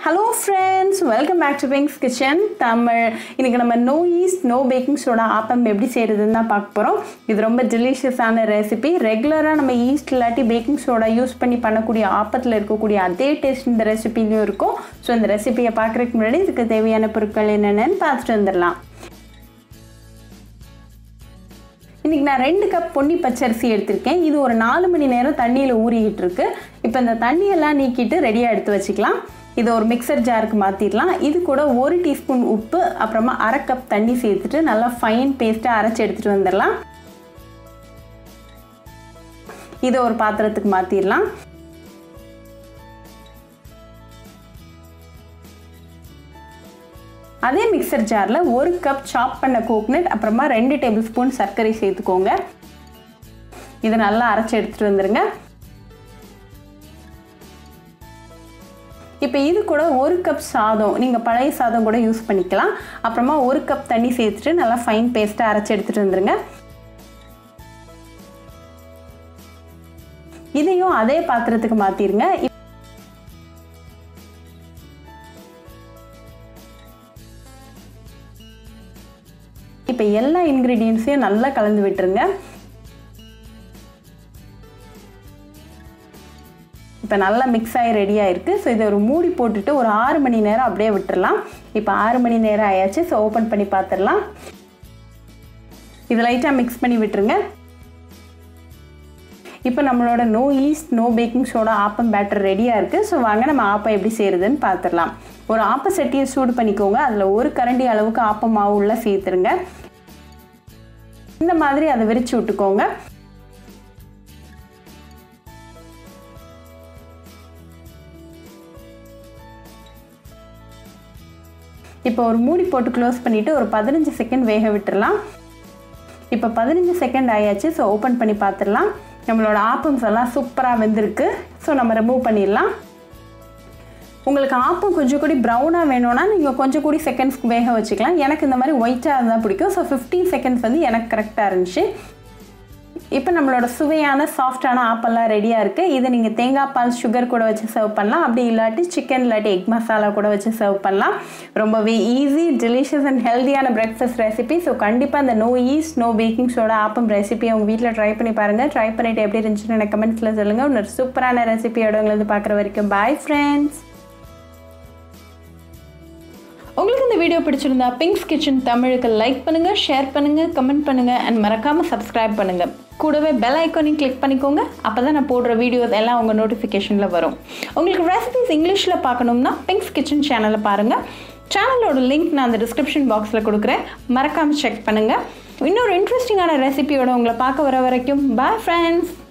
hello friends welcome back to Pings kitchen Tamil இன்னைக்கு நம்ம no yeast no baking soda appam எப்படி செய்கிறதுன்னு தான் பார்க்க போகிறோம் இது ரொம்ப டெலிஷியஸான ரெசிபி ரெகுலராக நம்ம ஈஸ்ட் இல்லாட்டி பேக்கிங் சோடா யூஸ் பண்ணி பண்ணக்கூடிய ஆப்பத்தில் இருக்கக்கூடிய அதே டேஸ்ட் இந்த ரெசிபிலையும் இருக்கும் ஸோ இந்த ரெசிபியை பார்க்குறதுக்கு முன்னாடி இதுக்கு தேவையான பொருட்கள் என்னென்னு பார்த்துட்டு வந்துடலாம் இன்றைக்கி நான் ரெண்டு கப் பொன்னி பச்சரிசி எடுத்திருக்கேன் இது ஒரு நாலு மணி நேரம் தண்ணியில் ஊறிக்கிட்டு இருக்கு இப்போ இந்த தண்ணியெல்லாம் நீக்கிட்டு ரெடியாக எடுத்து வச்சுக்கலாம் இதை ஒரு மிக்சர் ஜாருக்கு மாற்றிடலாம் இது கூட ஒரு டீஸ்பூன் உப்பு அப்புறமா அரை கப் தண்ணி சேர்த்துட்டு நல்லா ஃபைன் பேஸ்ட்டாக அரைச்சி எடுத்துகிட்டு வந்துடலாம் இதை ஒரு பாத்திரத்துக்கு மாற்றிடலாம் அதே மிக்சர் ஜாரில் ஒரு கப் சாப் பண்ண கோக்னட் அப்புறமா ரெண்டு டேபிள் ஸ்பூன் சர்க்கரை சேர்த்துக்கோங்க இதை நல்லா அரைச்சி எடுத்துகிட்டு வந்துடுங்க இப்போ இது கூட ஒரு கப் சாதம் நீங்கள் பழைய சாதம் கூட யூஸ் பண்ணிக்கலாம் அப்புறமா ஒரு கப் தண்ணி சேர்த்துட்டு நல்லா ஃபைன் பேஸ்ட்டாக அரைச்சி எடுத்துகிட்டு வந்துடுங்க இதையும் அதே பாத்திரத்துக்கு மாற்றிடுங்க இப்போ எல்லா இன்க்ரீடியன்ஸையும் நல்லா கலந்து விட்டுருங்க இப்போ நல்லா மிக்ஸ் ஆகி ரெடியாக இருக்குது ஸோ இதை ஒரு மூடி போட்டுட்டு ஒரு ஆறு மணி நேரம் அப்படியே விட்டுறலாம் இப்போ ஆறு மணி நேரம் ஆயாச்சு ஸோ ஓப்பன் பண்ணி பார்த்துடலாம் இது லைட்டாக மிக்ஸ் பண்ணி விட்டுருங்க இப்போ நம்மளோட no yeast no baking soda appam batter ரெடியாக இருக்குது ஸோ வாங்க நம்ம ஆப்பம் எப்படி செய்கிறதுன்னு பார்த்துடலாம் ஒரு ஆப்ப சட்டியை சூடு பண்ணிக்கோங்க அதில் ஒரு கரண்டி அளவுக்கு ஆப்ப மாவு உள்ள சேர்த்துருங்க இந்த மாதிரி அதை விரிச்சு விட்டுக்கோங்க இப்போ ஒரு மூடி போட்டு க்ளோஸ் பண்ணிவிட்டு ஒரு பதினஞ்சு செகண்ட் வேக விட்டுடலாம் இப்போ பதினஞ்சு செகண்ட் ஆயாச்சு ஸோ ஓப்பன் பண்ணி பார்த்துடலாம் நம்மளோட ஆப்பம்ஸ் எல்லாம் சூப்பராக வெந்திருக்கு ஸோ நம்ம ரிமூவ் பண்ணிடலாம் உங்களுக்கு ஆப்பம் கொஞ்சம் கூடி ப்ரௌனாக வேணும்னா நீங்கள் கொஞ்சம் கூடி செகண்ட்ஸ்க்கு வேக வச்சுக்கலாம் எனக்கு இந்த மாதிரி ஒயிட்டாக இருந்தால் பிடிக்கும் ஸோ ஃபிஃப்டீன் செகண்ட்ஸ் வந்து எனக்கு கரெக்டாக இருந்துச்சு இப்போ நம்மளோட சுவையான சாஃப்டான ஆப்பெல்லாம் ரெடியாக இருக்குது இதை நீங்கள் தேங்காய் பால் சுகர் கூட வச்சு சர்வ் பண்ணலாம் அப்படி இல்லாட்டி சிக்கன் இல்லாட்டி எக் மசாலா கூட வச்சு சர்வ் பண்ணலாம் ரொம்பவே ஈஸி டெலிஷியஸ் அண்ட் ஹெல்த்தியான பிரேக்ஃபாஸ்ட் ரெசிபி ஸோ கண்டிப்பாக இந்த no yeast no baking soda appam ரெசிபியை உங்கள் வீட்டில் ட்ரை பண்ணி பாருங்கள் ட்ரை பண்ணிவிட்டு எப்படி இருந்துச்சுன்னு எனக்கு கமெண்ட்ஸில் சொல்லுங்கள் ஒரு சூப்பரான ரெசிபியோட உங்களை பார்க்குற வரைக்கும் பாய் ஃப்ரெண்ட்ஸ் உங்களுக்கு இந்த வீடியோ பிடிச்சிருந்தா பிங்க்ஸ் கிச்சன் தமிழுக்கு லைக் பண்ணுங்கள் ஷேர் பண்ணுங்கள் கமெண்ட் பண்ணுங்கள் அண்ட் மறக்காமல் சப்ஸ்கிரைப் பண்ணுங்கள் கூடவே பெல் ஐக்கானையும் கிளிக் பண்ணிக்கோங்க அப்போ தான் நான் போடுற வீடியோஸ் எல்லாம் உங்கள் நோட்டிஃபிகேஷனில் வரும் உங்களுக்கு ரெசிபிஸ் இங்கிலீஷில் பார்க்கணும்னா பிங்க்ஸ் கிச்சன் சேனலை பாருங்கள் சேனலோட லிங்க் நான் அந்த டிஸ்கிரிப்ஷன் பாக்ஸில் கொடுக்குறேன் மறக்காமல் செக் பண்ணுங்கள் இன்னொரு இன்ட்ரெஸ்டிங்கான ரெசிபியோட உங்களை பார்க்க வர வரைக்கும் பாய் ஃப்ரெண்ட்ஸ்